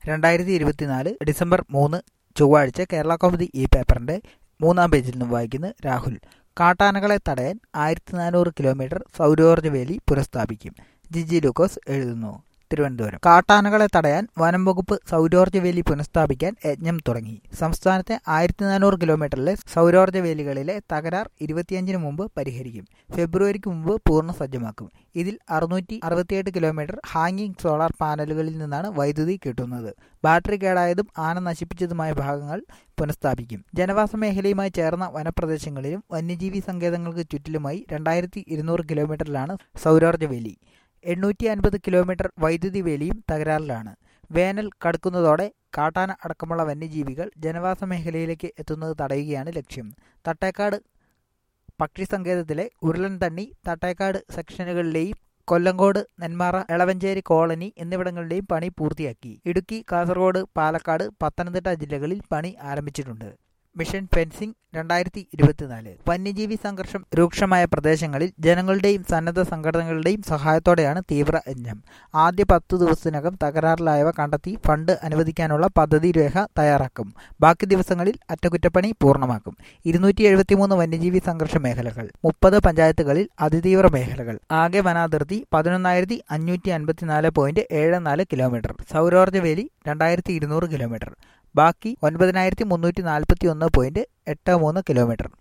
രണ്ടായിരത്തി ഇരുപത്തിനാല് ഡിസംബർ മൂന്ന് ചൊവ്വാഴ്ച കേരള കൗമുദി ഈ പേപ്പറിന്റെ മൂന്നാം പേജിൽ നിന്നും വായിക്കുന്നു രാഹുൽ കാട്ടാനകളെ തടയാൻ ആയിരത്തി നാനൂറ് കിലോമീറ്റർ സൗരോർജ്ജ വേലി പുനഃസ്ഥാപിക്കും ജിജി ലൂക്കോസ് എഴുതുന്നു തിരുവനന്തപുരം കാട്ടാനകളെ തടയാൻ വനം വകുപ്പ് സൗരോർജ്ജ വേലി പുനഃസ്ഥാപിക്കാൻ യജ്ഞം തുടങ്ങി സംസ്ഥാനത്തെ ആയിരത്തി നാനൂറ് കിലോമീറ്ററിലെ സൗരോർജ്ജ വേലികളിലെ തകരാർ ഇരുപത്തിയഞ്ചിന് മുമ്പ് പരിഹരിക്കും ഫെബ്രുവരിക്ക് മുമ്പ് പൂർണ്ണ സജ്ജമാക്കും ഇതിൽ അറുന്നൂറ്റി അറുപത്തിയെട്ട് കിലോമീറ്റർ ഹാങ്ങിങ് സോളാർ പാനലുകളിൽ നിന്നാണ് വൈദ്യുതി കിട്ടുന്നത് ബാറ്ററി കേടായതും ആന നശിപ്പിച്ചതുമായ ഭാഗങ്ങൾ പുനഃസ്ഥാപിക്കും ജനവാസ മേഖലയുമായി ചേർന്ന വനപ്രദേശങ്ങളിലും വന്യജീവി സങ്കേതങ്ങൾക്ക് ചുറ്റിലുമായി രണ്ടായിരത്തി ഇരുന്നൂറ് കിലോമീറ്ററിലാണ് സൗരോർജ്ജ വേലി എണ്ണൂറ്റി അൻപത് കിലോമീറ്റർ വൈദ്യുതി വേലിയും തകരാറിലാണ് വേനൽ കടുക്കുന്നതോടെ കാട്ടാന അടക്കമുള്ള വന്യജീവികൾ ജനവാസ മേഖലയിലേക്ക് എത്തുന്നത് തടയുകയാണ് ലക്ഷ്യം തട്ടേക്കാട് പക്ഷി സങ്കേതത്തിലെ ഉരുളൻ തണ്ണി തട്ടേക്കാട് സെക്ഷനുകളിലെയും കൊല്ലങ്കോട് നെന്മാറ എളവഞ്ചേരി കോളനി എന്നിവിടങ്ങളുടെയും പണി പൂർത്തിയാക്കി ഇടുക്കി കാസർഗോഡ് പാലക്കാട് പത്തനംതിട്ട ജില്ലകളിൽ പണി ആരംഭിച്ചിട്ടുണ്ട് മിഷൻ ഫെൻസിംഗ് രണ്ടായിരത്തി ഇരുപത്തിനാല് വന്യജീവി സംഘർഷം രൂക്ഷമായ പ്രദേശങ്ങളിൽ ജനങ്ങളുടെയും സന്നദ്ധ സംഘടനകളുടെയും സഹായത്തോടെയാണ് തീവ്ര യജ്ഞം ആദ്യ പത്തു ദിവസത്തിനകം തകരാറിലായവ കണ്ടെത്തി ഫണ്ട് അനുവദിക്കാനുള്ള പദ്ധതി രേഖ തയ്യാറാക്കും ബാക്കി ദിവസങ്ങളിൽ അറ്റകുറ്റപ്പണി പൂർണ്ണമാക്കും ഇരുന്നൂറ്റി എഴുപത്തിമൂന്ന് വന്യജീവി സംഘർഷ മേഖലകൾ മുപ്പത് പഞ്ചായത്തുകളിൽ അതിതീവ്ര മേഖലകൾ ആകെ വനാതിർത്തി പതിനൊന്നായിരത്തി അഞ്ഞൂറ്റി അൻപത്തിനാല് പോയിന്റ് ഏഴ് നാല് കിലോമീറ്റർ സൗരോർജ്ജ വേലി രണ്ടായിരത്തി ഇരുന്നൂറ് കിലോമീറ്റർ ബാക്കി ഒൻപതിനായിരത്തി മുന്നൂറ്റി നാൽപ്പത്തി ഒന്ന് പോയിന്റ് എട്ട് മൂന്ന് കിലോമീറ്റർ